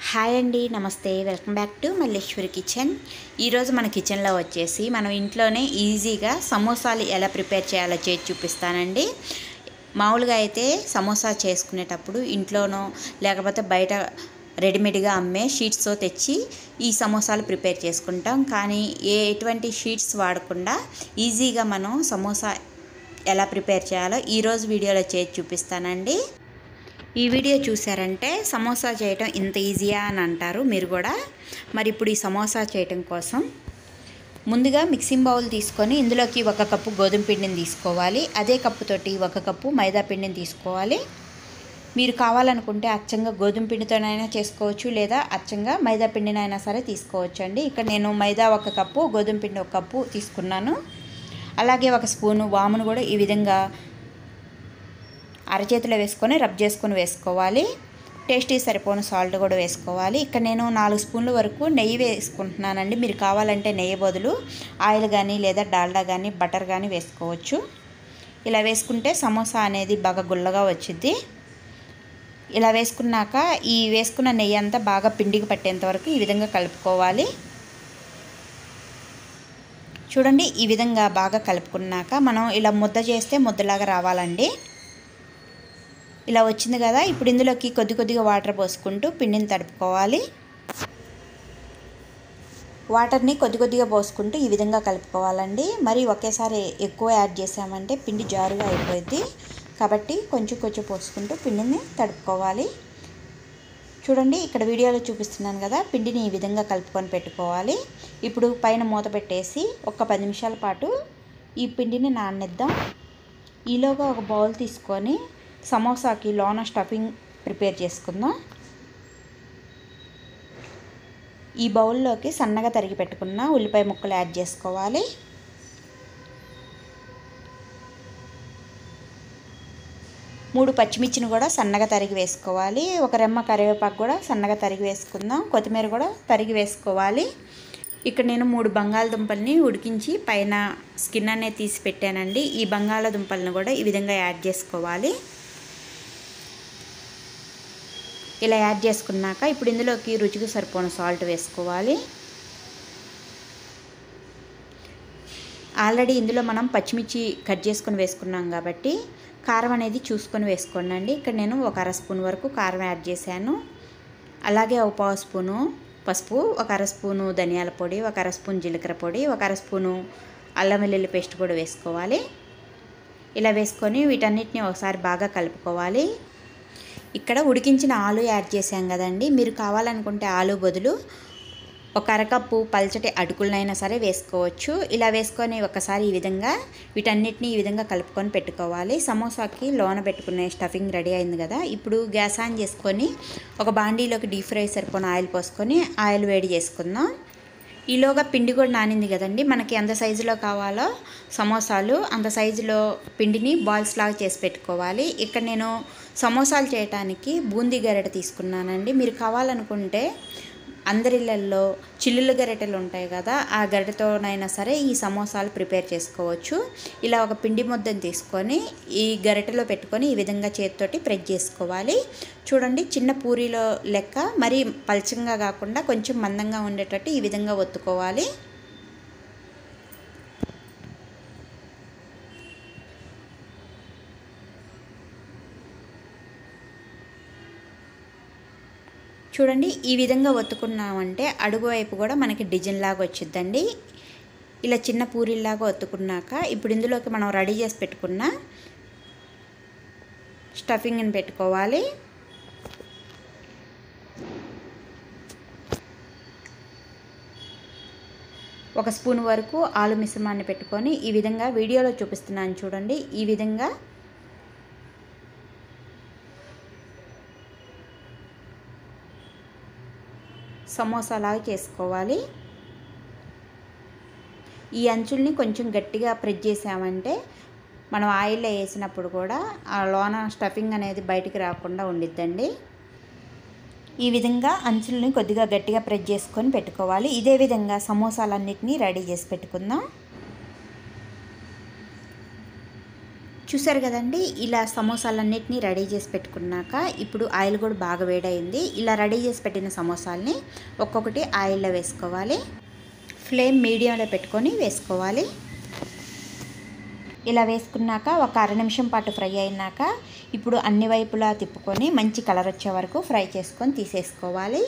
hi అండి namaste welcome back to Malleswari kitchen ఈరోజు మన కిచెన్లో వచ్చేసి మనం ఇంట్లోనే ఈజీగా సమోసాలు ఎలా ప్రిపేర్ చేయాలో చేసి చూపిస్తానండి మామూలుగా అయితే సమోసా చేసుకునేటప్పుడు ఇంట్లోనో లేకపోతే బయట రెడీమేడ్గా అమ్మే షీట్స్తో తెచ్చి ఈ సమోసాలు ప్రిపేర్ చేసుకుంటాం కానీ ఏ ఎటువంటి షీట్స్ వాడకుండా ఈజీగా మనం సమోసా ఎలా ప్రిపేర్ చేయాలో ఈరోజు వీడియోలో చేసి చూపిస్తానండి ఈ వీడియో చూసారంటే సమోసా చేయటం ఇంత ఈజీయా అని అంటారు మీరు కూడా మరి ఇప్పుడు ఈ సమోసా చేయటం కోసం ముందుగా మిక్సింగ్ బౌల్ తీసుకొని ఇందులోకి ఒక కప్పు గోధుమ పిండిని తీసుకోవాలి అదే కప్పుతోటి ఒక కప్పు మైదా పిండిని తీసుకోవాలి మీరు కావాలనుకుంటే అచ్చంగా గోధుమ పిండితోనైనా చేసుకోవచ్చు లేదా అచ్చంగా మైదా పిండినైనా సరే తీసుకోవచ్చు అండి ఇక్కడ నేను మైదా ఒక కప్పు గోధుమ పిండి ఒక కప్పు తీసుకున్నాను అలాగే ఒక స్పూను వామును కూడా ఈ విధంగా అరచేతిలో వేసుకొని రబ్ చేసుకొని వేసుకోవాలి టేస్టీ సరిపోను సాల్ట్ కూడా వేసుకోవాలి ఇక్కడ నేను నాలుగు స్పూన్ల వరకు నెయ్యి వేసుకుంటున్నానండి మీరు కావాలంటే నెయ్యి బదులు ఆయిల్ కానీ లేదా డాల్డా కానీ బటర్ కానీ వేసుకోవచ్చు ఇలా వేసుకుంటే సమోసా అనేది బాగా గుల్లగా వచ్చింది ఇలా వేసుకున్నాక ఈ వేసుకున్న నెయ్యి అంతా బాగా పిండికి పట్టేంత వరకు ఈ విధంగా కలుపుకోవాలి చూడండి ఈ విధంగా బాగా కలుపుకున్నాక మనం ఇలా ముద్ద చేస్తే ముద్దలాగా రావాలండి ఇలా వచ్చింది కదా ఇప్పుడు ఇందులోకి కొద్ది కొద్దిగా వాటర్ పోసుకుంటూ పిండిని తడుపుకోవాలి వాటర్ని కొద్ది కొద్దిగా పోసుకుంటూ ఈ విధంగా కలుపుకోవాలండి మరి ఒకేసారి ఎక్కువ యాడ్ చేసామంటే పిండి జారుగా అయిపోయింది కాబట్టి కొంచెం కొంచెం పోసుకుంటూ పిండిని తడుపుకోవాలి చూడండి ఇక్కడ వీడియోలో చూపిస్తున్నాను కదా పిండిని ఈ విధంగా కలుపుకొని పెట్టుకోవాలి ఇప్పుడు పైన మూత పెట్టేసి ఒక పది నిమిషాల పాటు ఈ పిండిని నాననిద్దాం ఈలోగా ఒక బౌల్ తీసుకొని సమోసాకి లోన స్టఫింగ్ ప్రిపేర్ చేసుకుందాం ఈ బౌల్లోకి సన్నగా తరిగి పెట్టుకున్న ఉల్లిపాయ ముక్కలు యాడ్ చేసుకోవాలి మూడు పచ్చిమిర్చిని కూడా సన్నగా తరిగి వేసుకోవాలి ఒక రెమ్మ కరివేపాకు కూడా సన్నగా తరిగి వేసుకుందాం కొత్తిమీర కూడా తరిగి వేసుకోవాలి ఇక్కడ నేను మూడు బంగాళదుంపల్ని ఉడికించి పైన స్కిన్ అనేది తీసి పెట్టానండి ఈ బంగాళదుంపలను కూడా ఈ విధంగా యాడ్ చేసుకోవాలి ఇలా యాడ్ చేసుకున్నాక ఇప్పుడు ఇందులోకి రుచికి సరిపోయిన సాల్ట్ వేసుకోవాలి ఆల్రెడీ ఇందులో మనం పచ్చిమిర్చి కట్ చేసుకొని వేసుకున్నాం కాబట్టి కారం అనేది చూసుకొని వేసుకోండి ఇక్కడ నేను ఒక అర స్పూన్ వరకు కారం యాడ్ చేశాను అలాగే ఒక పావు స్పూను పసుపు ఒక అర స్పూను ధనియాల పొడి ఒక అర స్పూన్ జీలకర్ర పొడి ఒక అర స్పూను అల్లం వెల్లుల్లి పేస్ట్ కూడా వేసుకోవాలి ఇలా వేసుకొని వీటన్నిటిని ఒకసారి బాగా కలుపుకోవాలి ఇక్కడ ఉడికించిన ఆలు యాడ్ చేసాం కదండి మీరు కావాలనుకుంటే ఆలు బదులు ఒక అరకప్పు పల్చటి అటుకులనైనా సరే వేసుకోవచ్చు ఇలా వేసుకొని ఒకసారి ఈ విధంగా వీటన్నిటిని ఈ విధంగా కలుపుకొని పెట్టుకోవాలి సమోసాకి లోన పెట్టుకునే స్టఫింగ్ రెడీ అయింది కదా ఇప్పుడు గ్యాస్ ఆన్ చేసుకొని ఒక బాండీలోకి డీప్ ఫ్రై సరిపోయిన ఆయిల్ పోసుకొని ఆయిల్ వేడి చేసుకుందాం ఈలోగా పిండి కూడా నానింది కదండి మనకి ఎంత సైజులో కావాలో సమోసాలు అంత సైజులో పిండిని బాల్స్ లాగా చేసి పెట్టుకోవాలి ఇక్కడ నేను సమోసాలు చేయడానికి బూందీ గరిట తీసుకున్నానండి మీరు కావాలనుకుంటే అందరిళ్ళల్లో చిల్లుల గరిటెలు ఉంటాయి కదా ఆ గరిటెతోనైనా సరే ఈ సమోసాలు ప్రిపేర్ చేసుకోవచ్చు ఇలా ఒక పిండి ముద్దను తీసుకొని ఈ గరిటెలో పెట్టుకొని ఈ విధంగా చేతితోటి ప్రెస్ చేసుకోవాలి చూడండి చిన్న పూరీలో లెక్క మరీ పలచంగా కాకుండా కొంచెం మందంగా ఉండేటట్టు ఈ విధంగా ఒత్తుకోవాలి చూడండి ఈ విధంగా ఒత్తుకున్నామంటే అడుగు వైపు కూడా మనకి డిజైన్ లాగా వచ్చిద్దండి ఇలా చిన్న పూరీలాగా ఒత్తుకున్నాక ఇప్పుడు ఇందులోకి మనం రెడీ చేసి పెట్టుకున్న స్టఫింగ్ని పెట్టుకోవాలి ఒక స్పూన్ వరకు ఆలు మిశ్రమాన్ని పెట్టుకొని ఈ విధంగా వీడియోలో చూపిస్తున్నాను చూడండి ఈ విధంగా సమోసాలాగా చేసుకోవాలి ఈ అంచుల్ని కొంచెం గట్టిగా ప్రెస్ చేసామంటే మనం ఆయిల్లో వేసినప్పుడు కూడా ఆ లోన స్టఫింగ్ అనేది బయటికి రాకుండా ఉండిద్దండి ఈ విధంగా అంచుల్ని కొద్దిగా గట్టిగా ప్రెస్ చేసుకొని పెట్టుకోవాలి ఇదే విధంగా సమోసాలన్నిటినీ రెడీ చేసి పెట్టుకుందాం చూసారు కదండి ఇలా సమోసాలన్నిటిని రెడీ చేసి పెట్టుకున్నాక ఇప్పుడు ఆయిల్ కూడా బాగా వేడైంది ఇలా రెడీ చేసి పెట్టిన సమోసాలని ఒక్కొక్కటి ఆయిల్లో వేసుకోవాలి ఫ్లేమ్ మీడియంలో పెట్టుకొని వేసుకోవాలి ఇలా వేసుకున్నాక ఒక అర నిమిషం పాటు ఫ్రై అయినాక ఇప్పుడు అన్ని వైపులా తిప్పుకొని మంచి కలర్ వచ్చే వరకు ఫ్రై చేసుకొని తీసేసుకోవాలి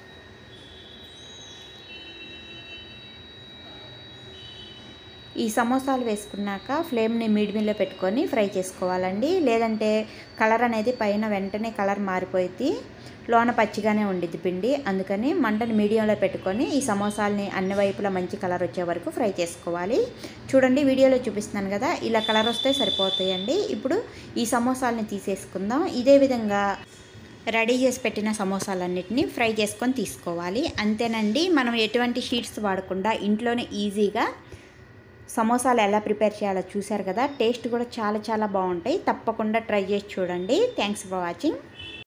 ఈ సమోసాలు వేసుకున్నాక ఫ్లేమ్ని మీడియంలో పెట్టుకొని ఫ్రై చేసుకోవాలండి లేదంటే కలర్ అనేది పైన వెంటనే కలర్ మారిపోయింది లోన పచ్చిగానే ఉండిద్ది పిండి అందుకని మంటని మీడియంలో పెట్టుకొని ఈ సమోసాలని అన్ని వైపులా మంచి కలర్ వచ్చే వరకు ఫ్రై చేసుకోవాలి చూడండి వీడియోలో చూపిస్తున్నాను కదా ఇలా కలర్ వస్తే సరిపోతాయండి ఇప్పుడు ఈ సమోసాలని తీసేసుకుందాం ఇదే విధంగా రెడీ చేసి పెట్టిన సమోసాలన్నిటిని ఫ్రై చేసుకొని తీసుకోవాలి అంతేనండి మనం ఎటువంటి షీట్స్ వాడకుండా ఇంట్లోనే ఈజీగా సమోసాలు ఎలా ప్రిపేర్ చేయాలో చూశారు కదా టేస్ట్ కూడా చాలా చాలా బాగుంటాయి తప్పకుండా ట్రై చేసి చూడండి థ్యాంక్స్ ఫర్ వాచింగ్